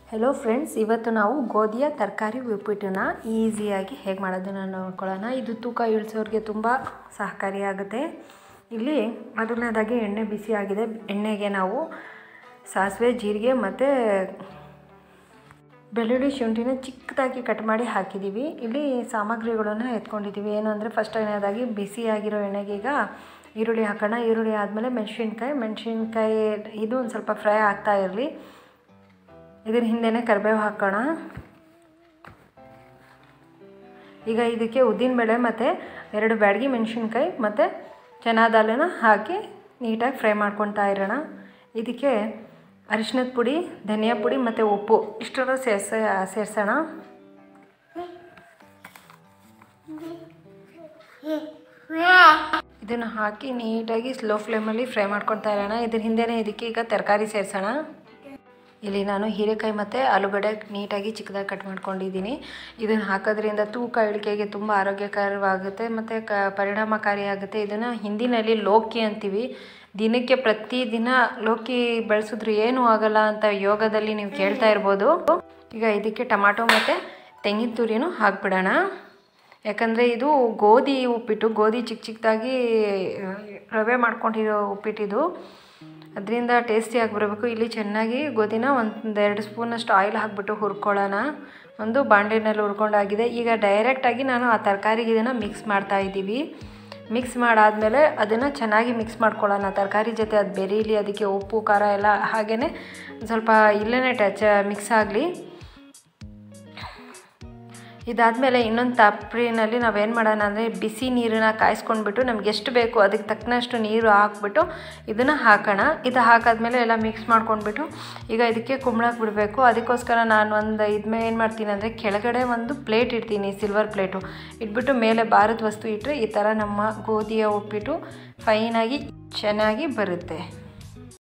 hello friends ಇವತ್ತು ನಾವು ಗೋಧಿಯ ತರಕಾರಿ ಉಪ್ಪಿಟ್ಟನ್ನ ಈಸಿಯಾಗಿ ಹೇಗೆ ಮಾಡೋದನ್ನು ನೋಡ್ಕೊಳ್ಳೋಣ ಇದು ತೂಕ ಇಳಿಸೋರಿಗೆ ತುಂಬ ಸಹಕಾರಿಯಾಗುತ್ತೆ ಇಲ್ಲಿ ಮೊದಲನೇದಾಗಿ ಎಣ್ಣೆ ಬಿಸಿ ಆಗಿದೆ ಎಣ್ಣೆಗೆ ನಾವು ಸಾಸಿವೆ ಜೀರಿಗೆ ಮತ್ತು ಬೆಳ್ಳುಳ್ಳಿ ಶುಂಠಿನ ಚಿಕ್ಕದಾಗಿ ಕಟ್ ಮಾಡಿ ಹಾಕಿದ್ದೀವಿ ಇಲ್ಲಿ ಸಾಮಗ್ರಿಗಳನ್ನು ಎತ್ಕೊಂಡಿದ್ದೀವಿ ಏನು ಅಂದರೆ ಫಸ್ಟ್ ಏನೇದಾಗಿ ಬಿಸಿಯಾಗಿರೋ ಎಣ್ಣೆಗೆ ಈಗ ಈರುಳ್ಳಿ ಹಾಕೋಣ ಈರುಳ್ಳಿ ಆದಮೇಲೆ ಮೆಣಸಿನ್ಕಾಯಿ ಮೆಣಸಿನ್ಕಾಯಿ ಇದು ಒಂದು ಸ್ವಲ್ಪ ಫ್ರೈ ಆಗ್ತಾ ಇರಲಿ ಇದ್ರ ಹಿಂದೆನೇ ಕರಿಬೇವು ಹಾಕೋಣ ಈಗ ಇದಕ್ಕೆ ಉದ್ದಿನಬೇಳೆ ಮತ್ತು ಎರಡು ಬ್ಯಾಡಗಿ ಮೆಣಸಿನ್ಕಾಯಿ ಮತ್ತು ಚನಾ ದಾಲನ್ನ ಹಾಕಿ ನೀಟಾಗಿ ಫ್ರೈ ಮಾಡ್ಕೊತಾ ಇರೋಣ ಇದಕ್ಕೆ ಅರಿಶಿನದ ಪುಡಿ ಧನಿಯಾ ಪುಡಿ ಮತ್ತು ಉಪ್ಪು ಇಷ್ಟರ ಸೇರ್ಸ ಸೇರಿಸೋಣ ಇದನ್ನು ಹಾಕಿ ನೀಟಾಗಿ ಸ್ಲೋ ಫ್ಲೇಮಲ್ಲಿ ಫ್ರೈ ಮಾಡ್ಕೊತಾ ಇರೋಣ ಇದ್ರ ಹಿಂದೆನೇ ಇದಕ್ಕೆ ಈಗ ತರಕಾರಿ ಸೇರಿಸೋಣ ಇಲ್ಲಿ ನಾನು ಹೀರೆಕಾಯಿ ಮತ್ತು ಆಲೂಗಡ್ಡೆ ನೀಟಾಗಿ ಚಿಕ್ಕದಾಗಿ ಕಟ್ ಮಾಡ್ಕೊಂಡಿದ್ದೀನಿ ಇದನ್ನು ಹಾಕೋದ್ರಿಂದ ತೂಕ ಇಳಿಕೆಗೆ ತುಂಬ ಆರೋಗ್ಯಕರವಾಗುತ್ತೆ ಮತ್ತು ಕ ಪರಿಣಾಮಕಾರಿಯಾಗುತ್ತೆ ಇದನ್ನು ಹಿಂದಿನಲ್ಲಿ ಲೋಕಿ ಅಂತೀವಿ ದಿನಕ್ಕೆ ಪ್ರತಿದಿನ ಲೋಕಿ ಬೆಳೆಸಿದ್ರು ಏನೂ ಆಗಲ್ಲ ಅಂತ ಯೋಗದಲ್ಲಿ ನೀವು ಕೇಳ್ತಾ ಇರ್ಬೋದು ಈಗ ಇದಕ್ಕೆ ಟೊಮಾಟೊ ಮತ್ತು ತೆಂಗಿನ ತುರಿನೂ ಹಾಕ್ಬಿಡೋಣ ಯಾಕಂದರೆ ಇದು ಗೋಧಿ ಉಪ್ಪಿಟ್ಟು ಗೋಧಿ ಚಿಕ್ಕ ಚಿಕ್ಕದಾಗಿ ರವೆ ಮಾಡ್ಕೊಂಡಿರೋ ಉಪ್ಪಿಟ್ಟಿದು ಅದರಿಂದ ಟೇಸ್ಟಿಯಾಗಿ ಬರಬೇಕು ಇಲ್ಲಿ ಚೆನ್ನಾಗಿ ಗೋಧಿನ ಒಂದು ಎರಡು ಸ್ಪೂನಷ್ಟು ಆಯಿಲ್ ಹಾಕ್ಬಿಟ್ಟು ಹುರ್ಕೊಳ್ಳೋಣ ಒಂದು ಬಾಂಡೆನಲ್ಲಿ ಹುರ್ಕೊಂಡಾಗಿದೆ ಈಗ ಡೈರೆಕ್ಟಾಗಿ ನಾನು ಆ ತರಕಾರಿಗೆ ಇದನ್ನು ಮಿಕ್ಸ್ ಮಾಡ್ತಾ ಇದ್ದೀವಿ ಮಿಕ್ಸ್ ಮಾಡಾದಮೇಲೆ ಅದನ್ನು ಚೆನ್ನಾಗಿ ಮಿಕ್ಸ್ ಮಾಡ್ಕೊಳ್ಳೋಣ ತರಕಾರಿ ಜೊತೆ ಅದು ಬೆರೀಲಿ ಅದಕ್ಕೆ ಉಪ್ಪು ಖಾರ ಎಲ್ಲ ಹಾಗೆಯೇ ಸ್ವಲ್ಪ ಇಲ್ಲೇ ಟಚ್ ಮಿಕ್ಸ್ ಆಗಲಿ ಇದಾದಮೇಲೆ ಇನ್ನೊಂದು ತಪ್ಪರಿನಲ್ಲಿ ನಾವೇನು ಮಾಡೋಣ ಅಂದರೆ ಬಿಸಿ ನೀರನ್ನ ಕಾಯಿಸ್ಕೊಂಡ್ಬಿಟ್ಟು ನಮ್ಗೆ ಎಷ್ಟು ಬೇಕು ಅದಕ್ಕೆ ತಕ್ಕನಷ್ಟು ನೀರು ಹಾಕ್ಬಿಟ್ಟು ಇದನ್ನು ಹಾಕೋಣ ಇದು ಹಾಕಾದ್ಮೇಲೆ ಎಲ್ಲ ಮಿಕ್ಸ್ ಮಾಡ್ಕೊಂಡ್ಬಿಟ್ಟು ಈಗ ಇದಕ್ಕೆ ಕುಂಬಳಕ್ಕೆ ಬಿಡಬೇಕು ಅದಕ್ಕೋಸ್ಕರ ನಾನು ಒಂದು ಇದ್ಮೇ ಏನು ಮಾಡ್ತೀನಿ ಅಂದರೆ ಕೆಳಗಡೆ ಒಂದು ಪ್ಲೇಟ್ ಇಡ್ತೀನಿ ಸಿಲ್ವರ್ ಪ್ಲೇಟು ಇಟ್ಬಿಟ್ಟು ಮೇಲೆ ಭಾರತ್ ವಸ್ತು ಇಟ್ಟರೆ ಈ ಥರ ನಮ್ಮ ಗೋಧಿಯ ಉಪ್ಪಿಟ್ಟು ಫೈನಾಗಿ ಚೆನ್ನಾಗಿ ಬರುತ್ತೆ